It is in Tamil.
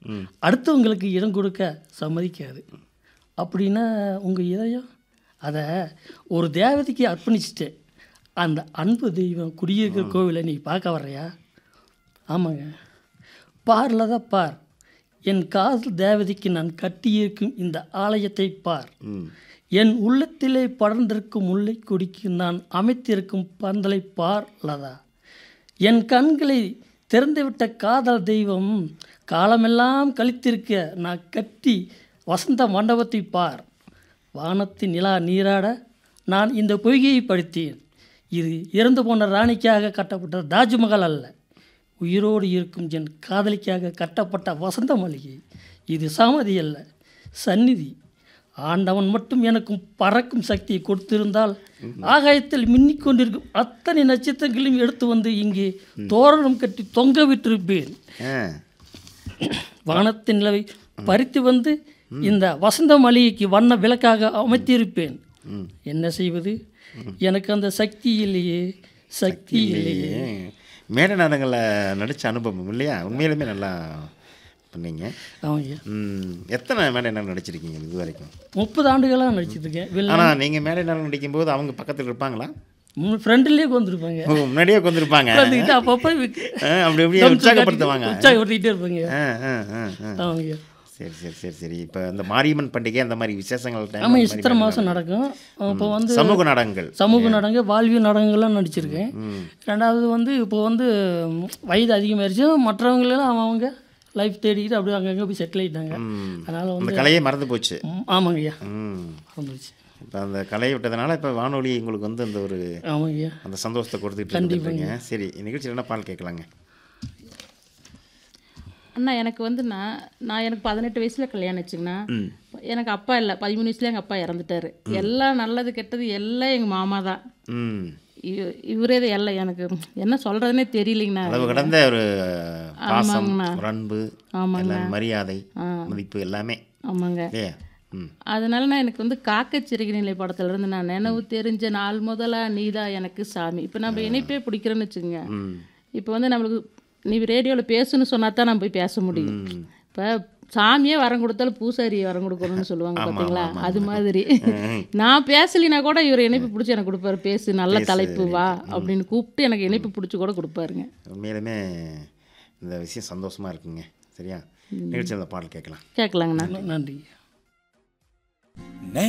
அடுத்தவங்களுக்கு இடம் கொடுக்க சம்மதிக்காது அப்படின்னா உங்கள் இதயம் அதை ஒரு தேவதைக்கு அர்ப்பணிச்சிட்டு அந்த அன்பு தெய்வம் குடியிருக்கிற கோவிலை நீ பார்க்க வர்றியா ஆமாங்க பார்ல தான் பார் என் காதல் தேவதைக்கு நான் கட்டியிருக்கும் இந்த ஆலயத்தை பார் என் உள்ளத்திலே படர்ந்திருக்கும் முல்லை கொடிக்கு நான் அமைத்திருக்கும் பந்தலை பார் லதா என் கண்களை திறந்துவிட்ட காதல் தெய்வம் காலமெல்லாம் கழித்திருக்க நான் கட்டி வசந்த மண்டபத்தை பார் வானத்து நிலா நீராட நான் இந்த பொய்கையை படுத்தேன் இது இறந்து போன ராணிக்காக கட்டப்பட்ட தாஜ்மஹால் அல்ல உயிரோடு இருக்கும் என் காதலிக்காக கட்டப்பட்ட வசந்த மளிகை இது சமாதி அல்ல சந்நிதி ஆண்டவன் மட்டும் எனக்கும் பறக்கும் சக்தியை கொடுத்திருந்தால் ஆகாயத்தில் மின்னிக் கொண்டிருக்கும் அத்தனை நட்சத்திரங்களையும் எடுத்து வந்து இங்கே தோரணம் கட்டி தொங்க விட்டிருப்பேன் ஆ வானத்தின் நிலவை பறித்து வந்து இந்த வசந்த மளிகைக்கு வண்ண விளக்காக அமைத்திருப்பேன் என்ன செய்வது எனக்கு அந்த சக்தி இல்லையே சக்தி இல்லையே மேடை நாடகங்களில் நடித்த அனுபவம் இல்லையா உண்மையிலுமே நல்லா பண்ணீங்க அவங்க ம், எத்தனை மேடை நாடகம் நடிச்சிருக்கீங்க இது வரைக்கும் முப்பது ஆண்டுகளாக நடிச்சிருக்கேன் வில் ஆனால் நீங்கள் மேடை நாடகம் நடிக்கும்போது அவங்க பக்கத்தில் இருப்பாங்களா ஃப்ரெண்ட்லேயே வந்திருப்பாங்க ஓ, முன்னாடியே உட்காந்துருப்பாங்க வந்துக்கிட்டு அப்பப்போ அப்படி அப்படியே உற்சாகப்படுத்துவாங்க உற்சாகப்படுத்திக்கிட்டே இருப்பாங்க ஆ ஆ ஆ ஆ அவங்க சரி சரி சரி சரி இப்போ இந்த மாரியம்மன் பண்டிகை அந்த மாதிரி விசேஷங்கள் time ஆமாம் அந்த மாதிரி சித்திரை மாதம் நடக்கும் இப்போ வந்து சமூக நாடகங்கள் சமூக நாடகங்க வாழ்வியல் நாடகங்கள்லாம் நடிச்சிருக்கேன் ரெண்டாவது வந்து இப்போ வந்து ம், வயது அதிகமாயிருச்சு மற்றவங்களெல்லாம் அவங்க அவங்க லைஃப் தேடிக்கிட்டு அப்படியே அங்கங்கே போய் செட்டில் ஆகிட்டாங்க அதனால் அந்த வந்து கலையே மறந்து போச்சு ம், ஆமாங்கய்யா ம் வந்துருச்சு இப்போ அந்த கலையை விட்டதுனால இப்போ வானொலி உங்களுக்கு வந்து அந்த ஒரு ஆமாங்கய்யா அந்த சந்தோஷத்தை கொடுத்துட்டு இருக்கீங்க சரி நிகழ்ச்சியில் என்ன பால் கேட்கலாங்க அண்ணா எனக்கு வந்து நான் நான் எனக்கு பதினெட்டு வயசில் கல்யாணம் வச்சுங்கண்ணா எனக்கு அப்பா இல்லை பதிமூணு வயசுல எங்கள் அப்பா இறந்துட்டாரு எல்லாம் நல்லது கெட்டது எல்லாம் எங்கள் மாமா தான் ம் இ- இவரே தான் எல்லாம் எனக்கு என்ன சொல்கிறதுனே தெரியலைங்கண்ணா அளவு கடந்த ஒரு பாசம் ஆமாங்கண்ணா. ஒரு அன்பு ஆமாங்க எல்லாம் மரியாதை மதிப்பு எல்லாமே ஆமாங்க இல்லையா ம் அதனால நான் எனக்கு வந்து காக்கச்சிறகு நிலை படத்துல இருந்து நான் நினைவு தெரிஞ்ச நாள் முதலா நீதான் எனக்கு சாமி இப்போ நம்ம இணைப்பே பிடிக்கிறேன்னு வச்சுக்கோங்க ம் இப்போ வந்து நம்மளுக்கு நீ ரேடியோவில் பேசுன்னு சொன்னா தான் நம்ம போய் பேச முடியும் இப்போ சாமியே வரம் கொடுத்தாலும் பூசாரி வரம் கொடுக்கணும்னு சொல்லுவாங்க பார்த்தீங்களா அது மாதிரி நான் பேசலினா கூட இவர் இணைப்பு பிடிச்சி எனக்கு கொடுப்பாரு பேசு நல்ல தலைப்பு வா அப்படின்னு கூப்பிட்டு எனக்கு இணைப்பு பிடிச்சி கூட கொடுப்பாருங்க உண்மையிலுமே இந்த விஷயம் சந்தோஷமா இருக்குங்க சரியா நிகழ்ச்சியில் அந்த பாடல் கேட்கலாம் கேட்கலாங்கண்ணா நன்றி